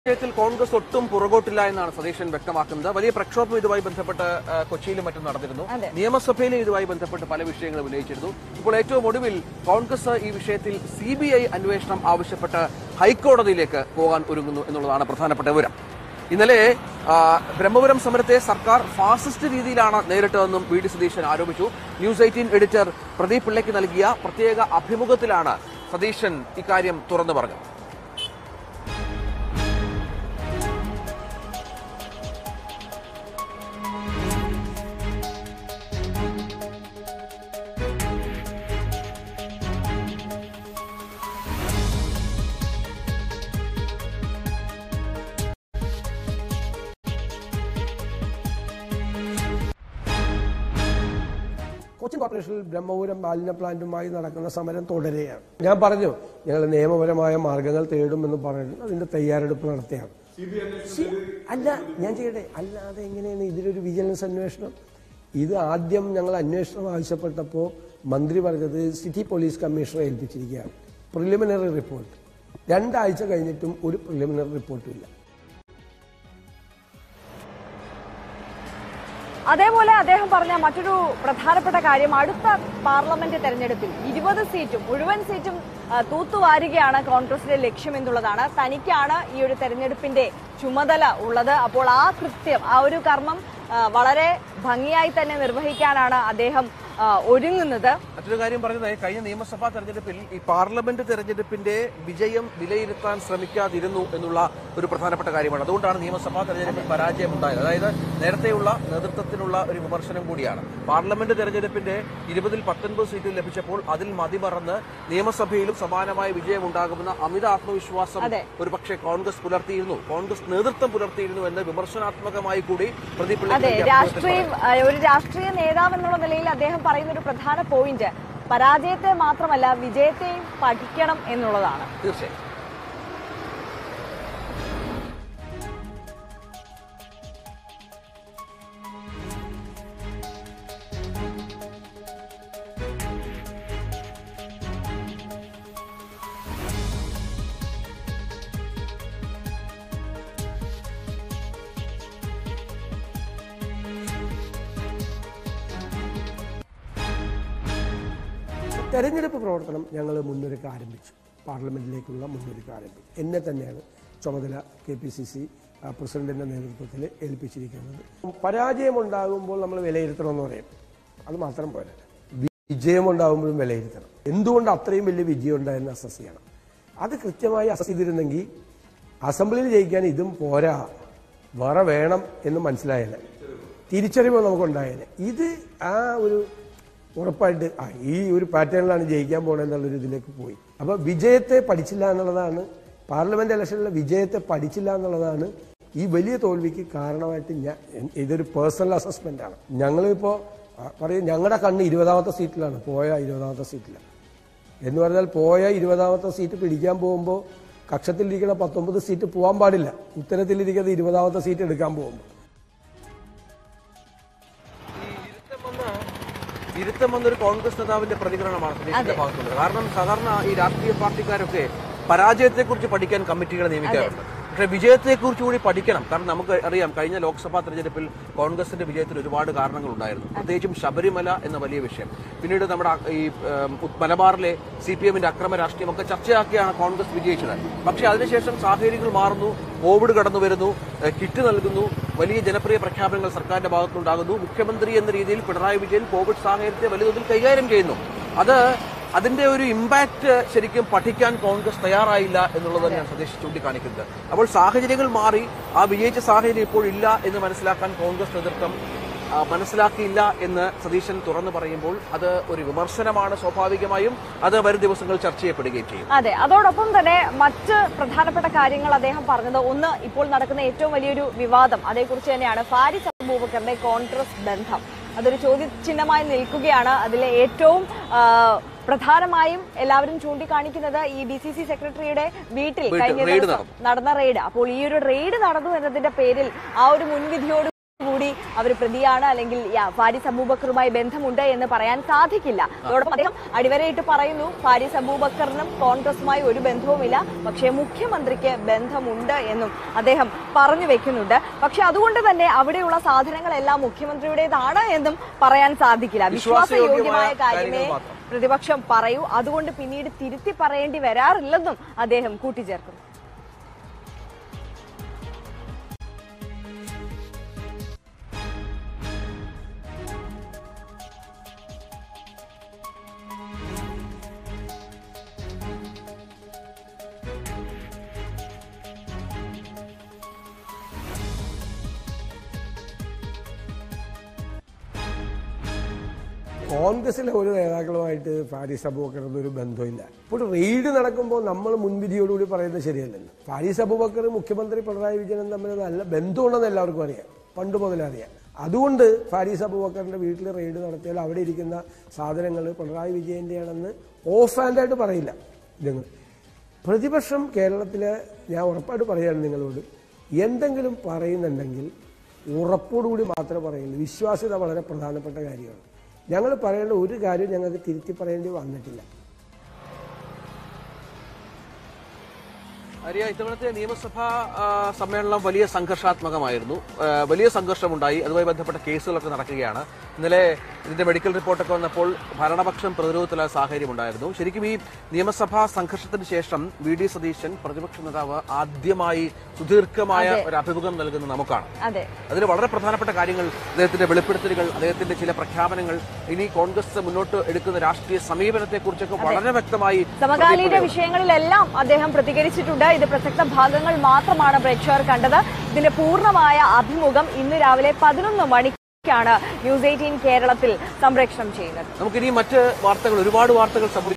വിഷയത്തിൽ കോൺഗ്രസ് ഒട്ടും പുറകോട്ടില്ല എന്നാണ് സതീശൻ വ്യക്തമാക്കുന്നത് വലിയ പ്രക്ഷോഭം ഇതുമായി ബന്ധപ്പെട്ട് ആ, കൊച്ചിയിലും മറ്റും നടന്നിരുന്നു അതെ. നിയമസഭയിലും ഇതുമായി ബന്ധപ്പെട്ട് പല വിഷയങ്ങളും ഉന്നയിച്ചിരുന്നു ഇപ്പോൾ ഏറ്റവും ഒടുവിൽ കോൺഗ്രസ് ഈ വിഷയത്തിൽ സി ബി ഐ അന്വേഷണം ആവശ്യപ്പെട്ട് ഹൈക്കോടതിയിലേക്ക് പോകാൻ ഒരുങ്ങുന്നു എന്നുള്ളതാണ് പ്രധാനപ്പെട്ട വിവരം ഇന്നലെ ആ, ബ്രഹ്മപുരം സമരത്തെ സർക്കാർ ഫാസിസ്റ്റ് രീതിയിലാണ് നേരിട്ടതെന്നും വി ഡി സതീശൻ ആരോപിച്ചു ന്യൂസ് എയ്റ്റീൻ എഡിറ്റർ പ്രദീപ് പിള്ളയ്ക്ക് നൽകിയ പ്രത്യേക അഭിമുഖത്തിലാണ് സതീശൻ ഇക്കാര്യം തുറന്നു പറഞ്ഞത് കൊച്ചിൻ കോർപ്പറേഷനിൽ ബ്രഹ്മപുരം മാലിന്യ പ്ലാന്റുമായി നടക്കുന്ന സമരം തുടരുകയാണ് ഞാൻ പറഞ്ഞു ഞങ്ങൾ നിയമപരമായ മാർഗങ്ങൾ തേടുമെന്ന് പറയുന്നു അതിന്റെ തയ്യാറെടുപ്പ് നടത്തിയാണ് സി- അല്ല ഞാൻ ചെയ്യട്ടെ അല്ലാതെ എങ്ങനെയാണ് ഇതിലൊരു വിജിലൻസ് അന്വേഷണം ഇത് ആദ്യം ഞങ്ങൾ അന്വേഷണം ആവശ്യപ്പെട്ടപ്പോൾ മന്ത്രി പറഞ്ഞത് സിറ്റി പോലീസ് കമ്മീഷണറെ ഏൽപ്പിച്ചിരിക്കുകയാണ് പ്രിലിമിനറി റിപ്പോർട്ട് രണ്ടാഴ്ച കഴിഞ്ഞിട്ടും ഒരു പ്രിലിമിനറി റിപ്പോർട്ടും ഇല്ല അതേപോലെ അദ്ദേഹം പറഞ്ഞ മറ്റൊരു പ്രധാനപ്പെട്ട കാര്യം അടുത്ത പാർലമെന്റ് തെരഞ്ഞെടുപ്പിൽ ഇരുപത് സീറ്റും മുഴുവൻ സീറ്റും ആ, തൂത്തുവാരുകയാണ് കോൺഗ്രസിന്റെ ലക്ഷ്യം എന്നുള്ളതാണ് തനിക്കാണ് ഈ ഒരു തെരഞ്ഞെടുപ്പിന്റെ ചുമതല ഉള്ളത് അപ്പോൾ ആ കൃത്യം ആ ഒരു കർമ്മം ആ, വളരെ ഭംഗിയായി തന്നെ നിർവഹിക്കാനാണ് അദ്ദേഹം ആ, ഒരുങ്ങുന്നത് മറ്റൊരു കാര്യം പറഞ്ഞത് കഴിഞ്ഞ നിയമസഭാ തെരഞ്ഞെടുപ്പിൽ ഈ പാർലമെന്റ് തെരഞ്ഞെടുപ്പിന്റെ വിജയം വിലയിരുത്താൻ ശ്രമിക്കാതിരുന്നു എന്നുള്ള ഒരു പ്രധാനപ്പെട്ട കാര്യമാണ് അതുകൊണ്ടാണ് നിയമസഭാ തെരഞ്ഞെടുപ്പിൽ പരാജയമുണ്ടായത് അതായത് നേരത്തെയുള്ള നേതൃത്വത്തിനുള്ള ഒരു വിമർശനം കൂടിയാണ് പാർലമെന്റ് തെരഞ്ഞെടുപ്പിന്റെ ഇരുപതിൽ പത്തൊൻപത് സീറ്റുകൾ ലഭിച്ചപ്പോൾ അതിൽ മതിമറന്ന് നിയമസഭയിലും സമാനമായ വിജയം ഉണ്ടാകുമെന്ന അമിത ആത്മവിശ്വാസം അതെ. ഒരു പക്ഷേ കോൺഗ്രസ് പുലർത്തിയിരുന്നു കോൺഗ്രസ് നേതൃത്വം പുലർത്തിയിരുന്നു എന്ന് വിമർശനാത്മകമായി കൂടി പ്രദീപ് അതെ പിള്ളയ്ക്ക് രാഷ്ട്രീയ ഒരു രാഷ്ട്രീയ നേതാവ് എന്നുള്ള നിലയിൽ അദ്ദേഹം പറയുന്ന ഒരു പ്രധാന പോയിന്റ് പരാജയത്തെ മാത്രമല്ല വിജയത്തെയും പഠിക്കണം എന്നുള്ളതാണ് തീർച്ചയായും തെരഞ്ഞെടുപ്പ് പ്രവർത്തനം ഞങ്ങൾ മുന്നൊരുക്കം ആരംഭിച്ചു പാർലമെന്റിലേക്കുള്ള മുന്നൊരുക്കം ആരംഭിച്ചു എന്നെ തന്നെയാണ് ചുമതല കെ പി സി സി പ്രസിഡന്റിന്റെ നേതൃത്വത്തിൽ ഏൽപ്പിച്ചിരിക്കുന്നത് പരാജയമുണ്ടാകുമ്പോൾ നമ്മൾ വിലയിരുത്തണമെന്ന് പറയും അത് മാത്രം പോരാ വിജയം ഉണ്ടാകുമ്പോഴും വിലയിരുത്തണം എന്തുകൊണ്ട് അത്രയും വലിയ വിജയം ഉണ്ടായെന്ന് അസസ് ചെയ്യണം അത് കൃത്യമായി അസസ് ചെയ്തിരുന്നെങ്കിൽ അസംബ്ലിയിൽ ജയിക്കാൻ ഇതും പോരാ വേറെ വേണം എന്ന് മനസ്സിലായേനെ തിരിച്ചറിവ് നമുക്കുണ്ടായേനെ ഇത് ആ ഒരു ഉറപ്പായിട്ട് ആ ഈ ഒരു പാറ്റേണിലാണ് ജയിക്കാൻ പോകണമെന്നുള്ളൊരു ഇതിലേക്ക് പോയി അപ്പൊ വിജയത്തെ പഠിച്ചില്ല എന്നുള്ളതാണ് പാർലമെന്റ് ഇലക്ഷനിലെ വിജയത്തെ പഠിച്ചില്ല എന്നുള്ളതാണ് ഈ വലിയ തോൽവിക്ക് കാരണമായിട്ട് ഞാൻ ഇതൊരു പേഴ്സണൽ അസസ്മെന്റ് ആണ് ഞങ്ങളിപ്പോ ആ, പറയും ഞങ്ങളുടെ കണ്ണ് ഇരുപതാമത്തെ സീറ്റിലാണ് പോയ ഇരുപതാമത്തെ സീറ്റിലാണ് എന്ന് പറഞ്ഞാൽ പോയ ഇരുപതാമത്തെ സീറ്റ് പിടിക്കാൻ പോകുമ്പോൾ കക്ഷത്തിലിരിക്കുന്ന പത്തൊമ്പത് സീറ്റ് പോകാൻ പാടില്ല ഉത്തരത്തിലിരിക്കുന്ന ഇരുപതാമത്തെ സീറ്റ് എടുക്കാൻ പോകുമ്പോൾ ഇരുത്തം വന്നൊരു കോൺഗ്രസ് നേതാവിന്റെ പ്രതികരണമാണ് സതീശന്റെ ഭാഗത്തുള്ളത് കാരണം സാധാരണ ഈ രാഷ്ട്രീയ പാർട്ടിക്കാരൊക്കെ പരാജയത്തെക്കുറിച്ച് പഠിക്കാൻ കമ്മിറ്റികളെ നിയമിക്കാറുണ്ട് പക്ഷേ വിജയത്തെക്കുറിച്ച് കൂടി പഠിക്കണം കാരണം നമുക്ക് അറിയാം കഴിഞ്ഞ ലോക്സഭാ തെരഞ്ഞെടുപ്പിൽ കോൺഗ്രസിന്റെ വിജയത്തിന് ഒരുപാട് കാരണങ്ങളുണ്ടായിരുന്നു പ്രത്യേകിച്ചും ശബരിമല എന്ന വലിയ വിഷയം പിന്നീട് നമ്മുടെ ആ- ഈ ഉം, മലബാറിലെ സി പി എമ്മിന്റെ അക്രമ രാഷ്ട്രീയമൊക്കെ ചർച്ചയാക്കിയാണ് കോൺഗ്രസ് വിജയിച്ചത് പക്ഷേ അതിനുശേഷം സാഹചര്യങ്ങൾ മാറുന്നു കോവിഡ് കടന്നു വരുന്നു ഏഹ് കിറ്റ് നൽകുന്നു വലിയ ജനപ്രിയ പ്രഖ്യാപനങ്ങൾ സർക്കാരിന്റെ ഭാഗത്തുനിന്നുണ്ടാകുന്നു മുഖ്യമന്ത്രി എന്ന രീതിയിൽ പിണറായി വിജയൻ കോവിഡ് സാഹചര്യത്തെ വലിയ തോതിൽ കൈകാര്യം ചെയ്യുന്നു അത് അതിന്റെ ഒരു ഇമ്പാക്ട് ശരിക്കും പഠിക്കാൻ കോൺഗ്രസ് തയ്യാറായില്ല എന്നുള്ളത് തന്നെയാണ് സതീഷ് ചൂണ്ടിക്കാണിക്കുന്നത് അപ്പോൾ സാഹചര്യങ്ങൾ മാറി ആ വിജയിച്ച സാഹചര്യം ഇപ്പോൾ ഇല്ല എന്ന് മനസ്സിലാക്കാൻ കോൺഗ്രസ് നേതൃത്വം ആ, മനസ്സിലാക്കിയില്ല എന്ന് സതീശൻ തുറന്നു പറയുമ്പോൾ അത് ഒരു വിമർശനമാണ് സ്വാഭാവികമായും അത് വരും ദിവസങ്ങൾ ചർച്ച ചെയ്യപ്പെടുകയും ചെയ്യും അതെ അതോടൊപ്പം തന്നെ മറ്റ് പ്രധാനപ്പെട്ട കാര്യങ്ങൾ അദ്ദേഹം പറഞ്ഞത് ഒന്ന് ഇപ്പോൾ നടക്കുന്ന ഏറ്റവും വലിയൊരു വിവാദം അതേക്കുറിച്ച് തന്നെയാണ് ഫാരിസ് അബൂബക്കറിന്റെ കോൺഗ്രസ് ബന്ധം അതൊരു ചോദ്യചിഹ്നമായി നിൽക്കുകയാണ് അതിലെ ഏറ്റവും ആ, പ്രധാനമായും എല്ലാവരും ചൂണ്ടിക്കാണിക്കുന്നത് ഈ ഡി സി സി സെക്രട്ടറിയുടെ വീട്ടിൽ വീട്ടിൽ കഴിഞ്ഞ റെയ്ഡ് ദിവസം നടന്ന റെയ്ഡ് അപ്പോൾ ഈ ഒരു റെയ്ഡ് നടന്നു എന്നതിന്റെ പേരിൽ ആ ഒരു മുൻവിധിയോട് കൂടി അവർ പ്രതിയാണ് അല്ലെങ്കിൽ യാ, ഫാരിസ് അബൂബക്കറുമായി ബന്ധമുണ്ട് എന്ന് പറയാൻ സാധിക്കില്ല അതോടൊപ്പം അദ്ദേഹം അടിവരയിട്ട് പറയുന്നു ഫാരിസ് അബൂബക്കറിനും കോൺഗ്രസുമായി ഒരു ബന്ധവുമില്ല പക്ഷേ മുഖ്യമന്ത്രിക്ക് ബന്ധമുണ്ട് എന്നും അദ്ദേഹം പറഞ്ഞു വെക്കുന്നുണ്ട് പക്ഷെ അതുകൊണ്ട് തന്നെ അവിടെയുള്ള സാധനങ്ങളെല്ലാം മുഖ്യമന്ത്രിയുടേതാണ് എന്നും പറയാൻ സാധിക്കില്ല വിശ്വാസയോഗ്യമായ വിശ്വാസയോഗ്യമായ കാര്യമേ കാര്യങ്ങൾ മാത്രം. പ്രതിപക്ഷം പറയൂ അതുകൊണ്ട് പിന്നീട് തിരുത്തി പറയേണ്ടി വരാറില്ലെന്നും അദ്ദേഹം കൂട്ടിച്ചേർക്കുന്നു കോൺഗ്രസിലെ ഒരു നേതാക്കളുമായിട്ട് ഫാരിസ് അബൂബക്കറിന് ഒരു ബന്ധമില്ല ഇപ്പോൾ റെയ്ഡ് നടക്കുമ്പോൾ നമ്മൾ മുൻവിധിയോടുകൂടി പറയുന്നത് ശരിയല്ലല്ലോ ഫാരിസ് അബൂബക്കർ മുഖ്യമന്ത്രി പിണറായി വിജയനും തമ്മിൽ നല്ല ബന്ധമുണ്ടെന്ന് എല്ലാവർക്കും അറിയാം പണ്ട് മുതലേ അറിയാം അതുകൊണ്ട് ഫാരിസ് അബൂബക്കറിന്റെ വീട്ടിൽ റെയ്ഡ് നടത്തിയാൽ അവിടെ ഇരിക്കുന്ന സാധനങ്ങൾ പിണറായി വിജയന്റെയാണെന്ന് ഓഫ് ഹാൻഡായിട്ട് പറയില്ല നിങ്ങൾ പ്രതിപക്ഷം കേരളത്തിലെ ഞാൻ ഉറപ്പായിട്ട് പറയുകയാണ് നിങ്ങളോട് എന്തെങ്കിലും പറയുന്നുണ്ടെങ്കിൽ ഉറപ്പോടുകൂടി മാത്രമേ പറയുള്ളൂ വിശ്വാസ്യത വളരെ പ്രധാനപ്പെട്ട കാര്യമാണ് ഞങ്ങൾ പറയേണ്ട ഒരു കാര്യം ഞങ്ങൾക്ക് തിരുത്തി പറയേണ്ടി വന്നിട്ടില്ല ആര്യ ഇത്തവണത്തെ നിയമസഭാ ആ, സമ്മേളനം വലിയ സംഘർഷാത്മകമായിരുന്നു ആ, വലിയ സംഘർഷമുണ്ടായി അതുമായി ബന്ധപ്പെട്ട കേസുകളൊക്കെ നടക്കുകയാണ് ഇന്നലെ ഇതിന്റെ മെഡിക്കൽ റിപ്പോർട്ടൊക്കെ വന്നപ്പോൾ ഭരണപക്ഷം പ്രതിരോധത്തിലായ സാഹചര്യമുണ്ടായിരുന്നു ശരിക്കും ഈ നിയമസഭാ സംഘർഷത്തിന് ശേഷം വി ഡി സതീശൻ പ്രതിപക്ഷ നേതാവ് ആദ്യമായി സുദീർഘമായ ഒരു അഭിമുഖം നൽകുന്നത് നമുക്കാണ് അതെ അതിൽ വളരെ പ്രധാനപ്പെട്ട കാര്യങ്ങൾ അദ്ദേഹത്തിന്റെ വെളിപ്പെടുത്തലുകൾ അദ്ദേഹത്തിന്റെ ചില പ്രഖ്യാപനങ്ങൾ ഇനി കോൺഗ്രസ് മുന്നോട്ട് എടുക്കുന്ന രാഷ്ട്രീയ സമീപനത്തെക്കുറിച്ചൊക്കെ വളരെ വ്യക്തമായി സമകാലീന വിഷയങ്ങളിലെല്ലാം അദ്ദേഹം പ്രതികരിച്ചിട്ടുണ്ട് ഇത് പ്രസക്ത ഭാഗങ്ങൾ മാത്രമാണ് പ്രേക്ഷകർ കണ്ടത് ഇതിന്റെ പൂർണ്ണമായ അഭിമുഖം ഇന്ന് രാവിലെ പതിനൊന്ന് മണിക്കാണ് ന്യൂസ് എയ്റ്റീൻ കേരളത്തിൽ സംപ്രേഷണം ചെയ്യുന്നത് നമുക്കിനി മറ്റ് വാർത്തകൾ ഒരുപാട് വാർത്തകൾ സംഭവിക്കും